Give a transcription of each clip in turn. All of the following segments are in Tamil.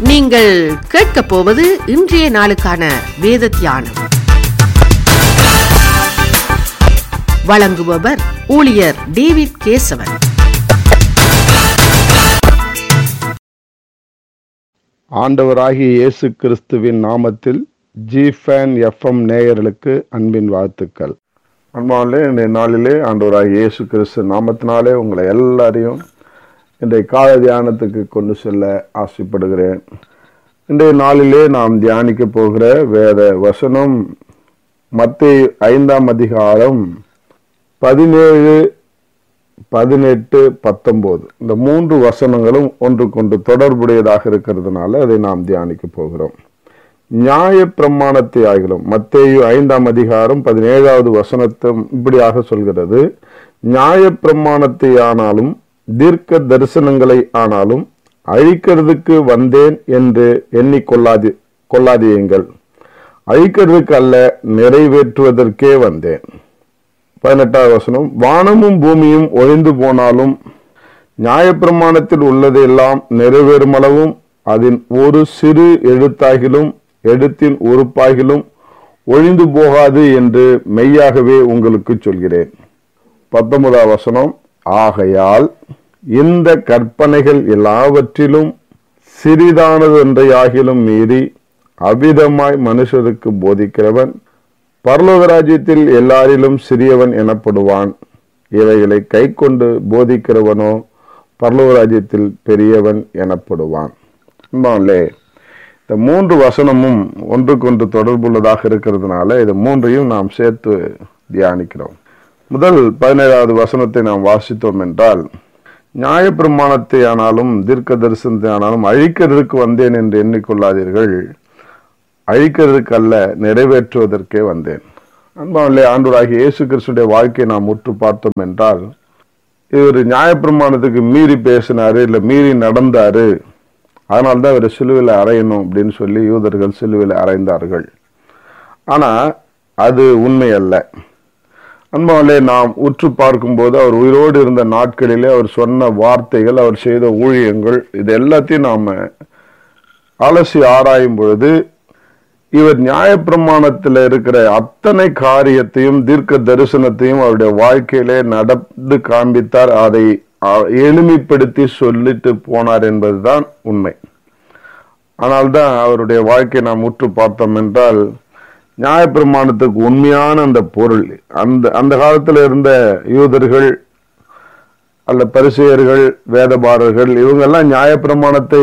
நீங்கள் கேட்கப் போவது இன்றைய நாளுக்கான வேத தியானம் வழங்குபவர் ஊழியர் டேவிட் கேசவன் ஆண்டவராகிய இயேசு கிறிஸ்துவின் நாமத்தில் ஜிஃபேன் எஃப்எம் நேயர்களுக்கு அன்பின் வாழ்த்துக்கள் அன்பாலே இந்த நாளிலே ஆண்டவராகிய இயேசு கிறிஸ்து நாமத்தினாலே உங்களை எல்லாரையும் இன்றைய கால தியானத்துக்கு கொண்டு செல்ல ஆசைப்படுகிறேன் இன்றைய நாளிலே நாம் தியானிக்க போகிற வேத வசனம் மத்திய ஐந்தாம் அதிகாரம் பதினேழு பதினெட்டு பத்தொன்பது இந்த மூன்று வசனங்களும் ஒன்றுக்கொன்று தொடர்புடையதாக இருக்கிறதுனால அதை நாம் தியானிக்க போகிறோம் நியாய பிரமாணத்தை ஆகிலும் மத்தேயு ஐந்தாம் அதிகாரம் பதினேழாவது வசனத்தும் இப்படியாக சொல்கிறது நியாய பிரமாணத்தை ஆனாலும் தீர்க்க தரிசனங்களை ஆனாலும் அழிக்கிறதுக்கு வந்தேன் என்று எண்ணிக்கொள்ளாதி கொள்ளாதியுங்கள் அழிக்கிறதுக்கு அல்ல நிறைவேற்றுவதற்கே வந்தேன் பதினெட்டாவது வசனம் வானமும் பூமியும் ஒழிந்து போனாலும் நியாயப்பிரமாணத்தில் உள்ளதெல்லாம் நிறைவேறுமளவும் அதன் ஒரு சிறு எழுத்தாகிலும் எழுத்தின் உறுப்பாகிலும் ஒழிந்து போகாது என்று மெய்யாகவே உங்களுக்கு சொல்கிறேன் பத்தொன்பதாம் வசனம் ஆகையால் இந்த கற்பனைகள் எல்லாவற்றிலும் சிறிதானதொன்றையாகிலும் மீறி அவிதமாய் மனுஷருக்கு போதிக்கிறவன் பரலோக ராஜ்யத்தில் எல்லாரிலும் சிறியவன் எனப்படுவான் இவைகளை கை கொண்டு போதிக்கிறவனோ பரலோக ராஜ்யத்தில் பெரியவன் எனப்படுவான் அன்பாலே இந்த மூன்று வசனமும் ஒன்றுக்கொன்று தொடர்புள்ளதாக இருக்கிறதுனால இது மூன்றையும் நாம் சேர்த்து தியானிக்கிறோம் முதல் பதினேழாவது வசனத்தை நாம் வாசித்தோம் என்றால் நியாயப்பிரமாணத்தை ஆனாலும் தீர்க்க தரிசனத்தை ஆனாலும் அழிக்கிறதுக்கு வந்தேன் என்று எண்ணிக்கொள்ளாதீர்கள் அழிக்கிறதுக்கு அல்ல நிறைவேற்றுவதற்கே வந்தேன் அன்பாவிலே ஆண்டவராகிய இயேசு கிறிஸ்துடைய வாழ்க்கையை நாம் உற்று பார்த்தோம் என்றால் இவர் நியாயப்பிரமாணத்துக்கு மீறி பேசினாரு இல்லை மீறி நடந்தாரு அதனால தான் இவர் சிலுவையில் அறையணும் அப்படின்னு சொல்லி யூதர்கள் சிலுவையில் அறைந்தார்கள் ஆனா அது உண்மை அல்ல அன்பாவிலே நாம் உற்று பார்க்கும்போது அவர் உயிரோடு இருந்த நாட்களிலே அவர் சொன்ன வார்த்தைகள் அவர் செய்த ஊழியங்கள் இது எல்லாத்தையும் நாம அலசி ஆராயும் பொழுது இவர் நியாயப்பிரமாணத்தில் இருக்கிற அத்தனை காரியத்தையும் தீர்க்க தரிசனத்தையும் அவருடைய வாழ்க்கையிலே நடந்து காண்பித்தார் அதை எளிமைப்படுத்தி சொல்லிட்டு போனார் என்பதுதான் உண்மை ஆனால்தான் அவருடைய வாழ்க்கையை நாம் உற்று பார்த்தோம் என்றால் நியாயப்பிரமாணத்துக்கு உண்மையான அந்த பொருள் அந்த அந்த காலத்தில் இருந்த யூதர்கள் அல்ல பரிசெயர்கள் வேதபாரர்கள் இவங்கெல்லாம் நியாயப்பிரமாணத்தை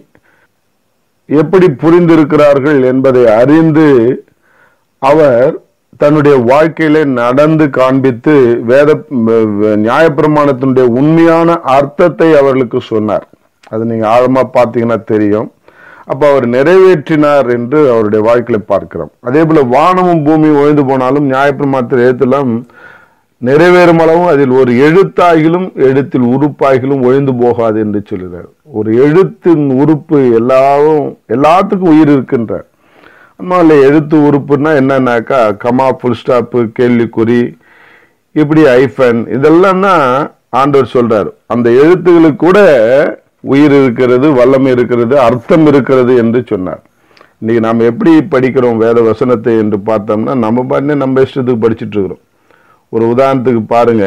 எப்படி புரிந்திருக்கிறார்கள் என்பதை அறிந்து அவர் தன்னுடைய வாழ்க்கையிலே நடந்து காண்பித்து வேத நியாயப்பிரமாணத்தினுடைய உண்மையான அர்த்தத்தை அவர்களுக்கு சொன்னார் அது நீங்க ஆழமா பார்த்தீங்கன்னா தெரியும் அப்ப அவர் நிறைவேற்றினார் என்று அவருடைய வாழ்க்கையில பார்க்கிறோம் அதே போல வானமும் பூமியும் ஒழிந்து போனாலும் நியாயப்பிரமாணத்தில் எழுத்தெல்லாம் நிறைவேறும் அளவும் அதில் ஒரு எழுத்தாகிலும் எழுத்தில் உறுப்பாகிலும் ஒழிந்து போகாது என்று சொல்கிறார் ஒரு எழுத்தின் உறுப்பு எல்லாரும் எல்லாத்துக்கும் உயிர் இருக்கின்றார் அம்மாவில் எழுத்து உறுப்புன்னா என்னன்னாக்கா கமா புல் ஸ்டாப்பு கேள்விக்குறி இப்படி ஐஃபன் இதெல்லாம் தான் ஆண்டவர் சொல்றாரு அந்த எழுத்துகளுக்கு கூட உயிர் இருக்கிறது வல்லமை இருக்கிறது அர்த்தம் இருக்கிறது என்று சொன்னார் இன்னைக்கு நாம் எப்படி படிக்கிறோம் வேத வசனத்தை என்று பார்த்தோம்னா நம்ம பாட்டு நம்ம இஷ்டத்துக்கு படிச்சுட்டு இருக்கிறோம் ஒரு உதாரணத்துக்கு பாருங்க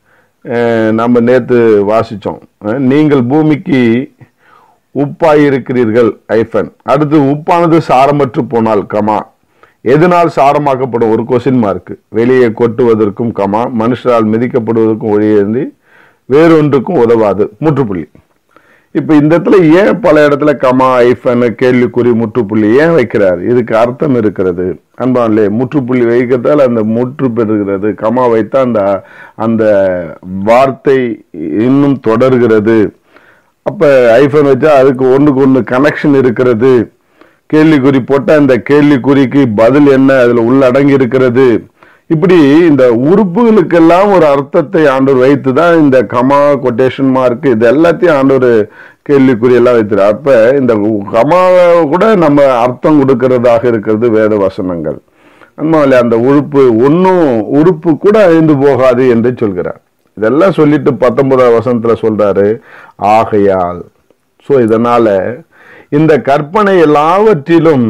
நம்ம நேத்து வாசிச்சோம் நீங்கள் பூமிக்கு உப்பாய் இருக்கிறீர்கள் ஐஃபன் அடுத்து உப்பானது சாரமற்று போனால் கமா எதனால் சாரமாக்கப்படும் ஒரு கொஸ்டின் மார்க் வெளியே கொட்டுவதற்கும் கமா மனுஷரால் மிதிக்கப்படுவதற்கும் ஒழியேந்தி வேறொன்றுக்கும் உதவாது முற்றுப்புள்ளி இப்ப இந்த இடத்துல ஏன் பல இடத்துல கமா ஐஃபன் கேள்விக்குறி முற்றுப்புள்ளி ஏன் வைக்கிறார் இதுக்கு அர்த்தம் இருக்கிறது அன்பான்லே முற்றுப்புள்ளி வைக்கிறதால அந்த முற்று பெறுகிறது கமா வைத்தா அந்த அந்த வார்த்தை இன்னும் தொடர்கிறது அப்ப ஐஃபன் வச்சா அதுக்கு ஒண்ணுக்கு ஒண்ணு கனெக்ஷன் இருக்கிறது கேள்விக்குறி போட்டா இந்த கேள்விக்குறிக்கு பதில் என்ன அதுல உள்ளடங்கி இருக்கிறது இப்படி இந்த உறுப்புகளுக்கெல்லாம் ஒரு அர்த்தத்தை ஆண்டவர் வைத்து தான் இந்த கமா கொட்டேஷன் மார்க் இது எல்லாத்தையும் ஆண்டவர் கேள்விக்குறி எல்லாம் வைத்துறார் அப்ப இந்த கமாவை கூட நம்ம அர்த்தம் கொடுக்கிறதாக இருக்கிறது வேத வசனங்கள் அம்மாவில அந்த உறுப்பு ஒன்னும் உறுப்பு கூட அழிந்து போகாது என்று சொல்கிறார் இதெல்லாம் சொல்லிட்டு பத்தொன்பதாம் வசனத்துல சொல்றாரு ஆகையால் சோ இதனால இந்த கற்பனை எல்லாவற்றிலும்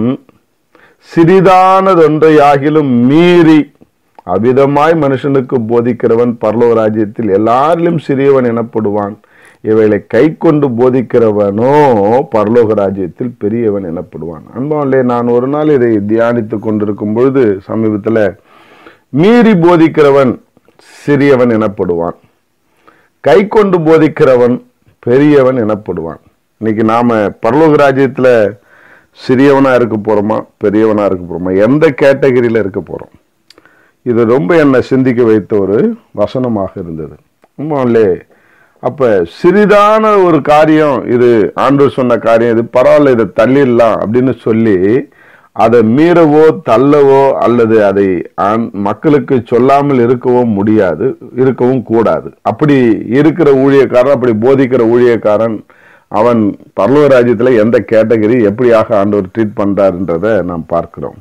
சிறிதானதொன்றையாகிலும் மீறி அவிதமாய் மனுஷனுக்கு போதிக்கிறவன் பரலோக ராஜ்யத்தில் எல்லாரிலும் சிறியவன் எனப்படுவான் இவைகளை கை கொண்டு போதிக்கிறவனோ பரலோக ராஜ்யத்தில் பெரியவன் எனப்படுவான் அன்பாவிலே நான் ஒரு நாள் இதை தியானித்துக் கொண்டிருக்கும் பொழுது சமீபத்தில் மீறி போதிக்கிறவன் சிறியவன் எனப்படுவான் கை கொண்டு போதிக்கிறவன் பெரியவன் எனப்படுவான் இன்னைக்கு நாம பரலோக ராஜ்யத்துல சிறியவனா இருக்க போறோமா பெரியவனா இருக்க போறோமா எந்த கேட்டகரியில இருக்க போறோம் இது ரொம்ப என்னை சிந்திக்க வைத்த ஒரு வசனமாக இருந்தது உண்மையிலே அப்ப சிறிதான ஒரு காரியம் இது ஆண்டவர் சொன்ன காரியம் இது பரவாயில்ல இதை தள்ளிடலாம் அப்படின்னு சொல்லி அதை மீறவோ தள்ளவோ அல்லது அதை ஆண்- மக்களுக்கு சொல்லாமல் இருக்கவோ முடியாது இருக்கவும் கூடாது அப்படி இருக்கிற ஊழியக்காரன் அப்படி போதிக்கிற ஊழியக்காரன் அவன் பரலோக ராஜ்யத்துல எந்த கேட்டகரி எப்படியாக ஆண்டவர் ட்ரீட் பண்றாருன்றத நாம் பார்க்கிறோம்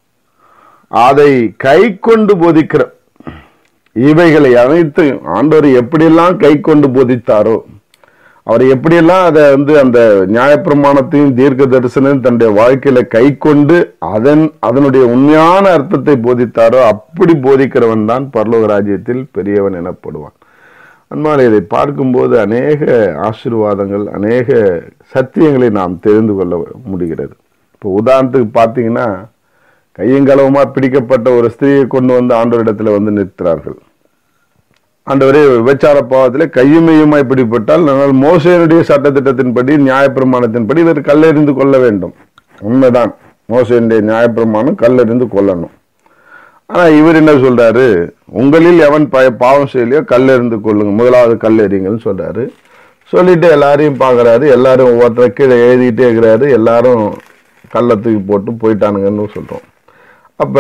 அதை கை கொண்டு போதிக்கிற இவைகளை அனைத்தையும் ஆண்டவர் எப்படியெல்லாம் கை கொண்டு போதித்தாரோ அவர் எப்படியெல்லாம் அதை வந்து அந்த நியாயப்பிரமாணத்தையும் தீர்க்க தரிசனம் தன்னுடைய வாழ்க்கையில கை கொண்டு அதன் அதனுடைய உண்மையான அர்த்தத்தை போதித்தாரோ அப்படி போதிக்கிறவன் தான் பரலோக ராஜ்யத்தில் பெரியவன் எனப்படுவான் அன்பால் இதை பார்க்கும்போது அநேக ஆசீர்வாதங்கள் அநேக சத்தியங்களை நாம் தெரிந்து கொள்ள முடிகிறது இப்போ உதாரணத்துக்கு பார்த்தீங்கன்னா கையங்களவுமா பிடிக்கப்பட்ட ஒரு ஸ்திரீயை கொண்டு வந்து ஆண்டவரிடத்துல வந்து நிறுத்துறார்கள் ஆண்டவரே விபச்சார பாவத்திலே கையுமையுமாய் பிடிப்பட்டால் ஆனால் மோசையனுடைய சட்டத்திட்டத்தின்படி நியாயப்பிரமாணத்தின்படி இவர் கல்லெறிந்து கொள்ள வேண்டும் உண்மைதான் மோசையனுடைய நியாயப்பிரமாணம் கல்லெறிந்து கொள்ளணும் ஆனா இவர் என்ன சொல்றாரு உங்களில் எவன் பய- பாவம் செய்யலையோ கல்லெறிந்து கொள்ளுங்க முதலாவது கல்லெறிங்கன்னு சொல்றாரு சொல்லிட்டு எல்லாரையும் பார்க்கறாரு எல்லாரும் ஒவ்வொருத்தர கீழே எழுதிட்டே இருக்கிறாரு எல்லாரும் கல்லை தூக்கி போட்டு போயிட்டானுங்கன்னு சொல்றோம் அப்ப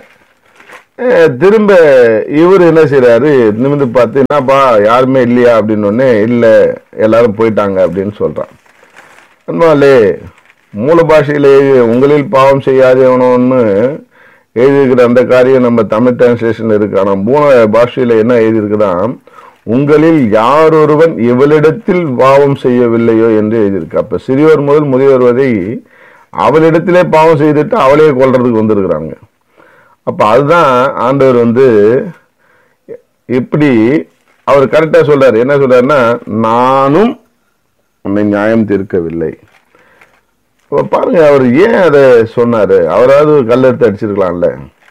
அஹ், திரும்ப இவர் என்ன செய்றாரு நிமிந்து பார்த்து என்னப்பா யாருமே இல்லையா அப்படின்னு உடனே இல்லை எல்லாரும் போயிட்டாங்க அப்படின்னு சொல்றான் அன்பாலே மூல பாஷையில எழுதி உங்களில் பாவம் செய்யாதவனோன்னு எழுதியிருக்கிற அந்த காரியம் நம்ம தமிழ் டிரான்ஸ்லேஷன் இருக்கு ஆனா மூல பாஷையில என்ன எழுதியிருக்குதான் உங்களில் யாரொருவன் இவளிடத்தில் பாவம் செய்யவில்லையோ என்று எழுதியிருக்கு அப்ப சிறியோர் முதல் முதியோர் வரை அவளிடத்திலே பாவம் செய்துட்டு அவளையே கொல்றதுக்கு வந்திருக்கிறாங்க அப்ப அதுதான் ஆண்டவர் வந்து இப்படி அவர் கரெக்டா சொல்றாரு என்ன சொல்றாருன்னா நானும் உன்னை நியாயம் தீர்க்கவில்லை இப்ப பாருங்க அவர் ஏன் அதை சொன்னாரு அவராவது கல்லெடுத்து அடிச்சிருக்கலாம்ல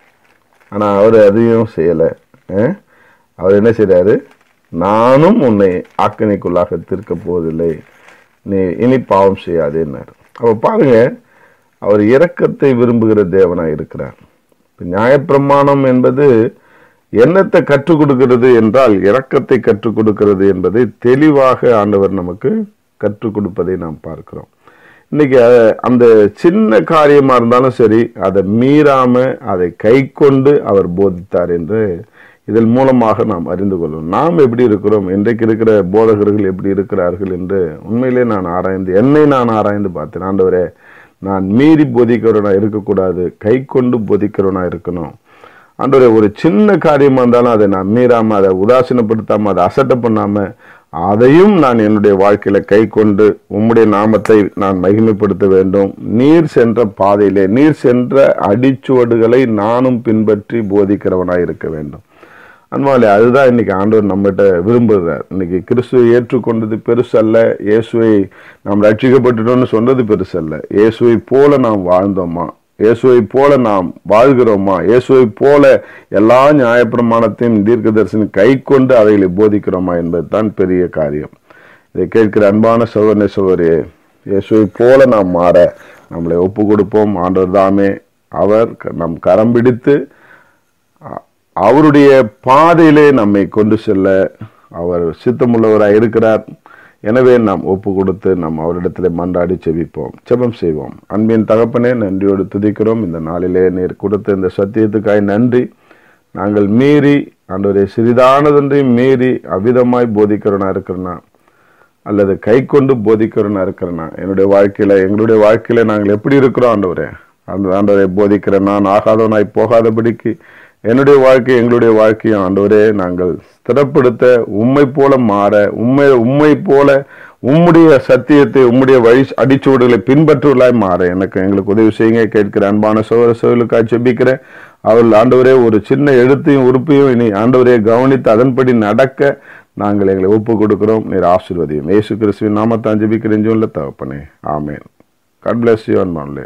ஆனா அவர் அதையும் செய்யல அஹ்? அவர் என்ன செய்றாரு நானும் உன்னை ஆக்கணிக்குள்ளாக தீர்க்க போவதில்லை நீ இனி பாவம் செய்யாதேன்னாரு அப்ப பாருங்க அவர் இரக்கத்தை விரும்புகிற தேவனா இருக்கிறார் இப்ப நியாயப்பிரமாணம் என்பது என்னத்தை கற்றுக் கொடுக்கிறது என்றால் இரக்கத்தை கற்றுக் கொடுக்கிறது என்பதை தெளிவாக ஆண்டவர் நமக்கு கற்றுக் கொடுப்பதை நாம் பார்க்கிறோம் இன்னைக்கு அஹ், அந்த சின்ன காரியமா இருந்தாலும் சரி அதை மீறாம அதை கை கொண்டு அவர் போதித்தார் என்று இதன் மூலமாக நாம் அறிந்து கொள்ளும் நாம் எப்படி இருக்கிறோம் இன்றைக்கு இருக்கிற போதகர்கள் எப்படி இருக்கிறார்கள் என்று உண்மையிலே நான் ஆராய்ந்து என்னை நான் ஆராய்ந்து பார்த்தேன் ஆண்டவரே நான் மீறி போதிக்கிறவனா இருக்கக்கூடாது கை கொண்டு போதிக்கிறவனா இருக்கணும் ஆண்டவரே ஒரு சின்ன காரியமா இருந்தாலும் அதை நான் மீறாம அதை உதாசீனப்படுத்தாம அதை அசட்டை பண்ணாம அதையும் நான் என்னுடைய வாழ்க்கையில கை கொண்டு உம்முடைய நாமத்தை நான் மகிமைப்படுத்த வேண்டும் நீர் சென்ற பாதையிலே நீர் சென்ற அடிச்சுவடுகளை நானும் பின்பற்றி போதிக்கிறவனாய் இருக்க வேண்டும் அன்பாலே அதுதான் இன்னைக்கு ஆண்டவர் நம்மகிட்ட விரும்புகிறார் இன்னைக்கு கிறிஸ்துவை ஏற்றுக்கொண்டது பெருசல்ல இயேசுவை நாம் ரட்சிக்கப்பட்டுட்டோம்னு சொன்னது பெருசல்ல இயேசுவை போல நாம் வாழ்ந்தோமா இயேசுவை போல நாம் வாழ்கிறோமா இயேசுவை போல எல்லா நியாயப்பிரமாணத்தையும் தீர்க்க தரிசனம் கை கொண்டு அவைகளை போதிக்கிறோமா என்பதுதான் பெரிய காரியம் இதை கேட்கிற அன்பான சகோதர சகோதரியே இயேசுவை போல நாம் மாற நம்மளை ஒப்பு கொடுப்போம் ஆண்டவர் தாமே அவர் க- நம் கரம் பிடித்து அ- அவருடைய பாதையிலே நம்மை கொண்டு செல்ல அவர் சித்தமுள்ளவராய் இருக்கிறார் எனவே நாம் ஒப்பு கொடுத்து நாம் அவரிடத்திலே மன்றாடி செபிப்போம் செபம் செய்வோம் அன்பின் தகப்பனே நன்றியோடு துதிக்கிறோம் இந்த நாளிலே நீர் கொடுத்த இந்த சத்தியத்துக்காய் நன்றி நாங்கள் மீறி ஆண்டவரே சிறிதானதொன்றையும் மீறி அவிதமாய் போதிக்கிறவனா இருக்கிறனா அல்லது கை கொண்டு போதிக்கிறவனா இருக்கிறனா என்னுடைய வாழ்க்கையில எங்களுடைய வாழ்க்கையில நாங்கள் எப்படி இருக்கிறோம் ஆண்டவரே அந்த ஆண்டவரை போதிக்கிற நான் ஆகாதவனாய் போகாதபடிக்கு என்னுடைய வாழ்க்கை எங்களுடைய வாழ்க்கையும் ஆண்டவரே நாங்கள் ஸ்திரப்படுத்த உம்மை போல மாற உண்மை உண்மை போல உம்முடைய சத்தியத்தை உம்முடைய வழி அடிச்சுவடுகளை பின்பற்றுவலாய் மாற எனக்கு எங்களுக்கு உதவி செய்யுங்க கேட்கிற அன்பான சோதர சோதலுக்காக செபிக்கிறேன் அவர்கள் ஆண்டவரே ஒரு சின்ன எழுத்தையும் உறுப்பையும் இனி ஆண்டவரே கவனித்து அதன்படி நடக்க நாங்கள் எங்களை ஒப்பு கொடுக்கிறோம் நீர் ஆசீர்வதியும் இயேசு கிறிஸ்துவின் நாமத்தான் ஜெபிக்கிறேன் சொல்ல தகப்பனே ஆமேன் காட் பிளஸ் யூ அன்பான்லே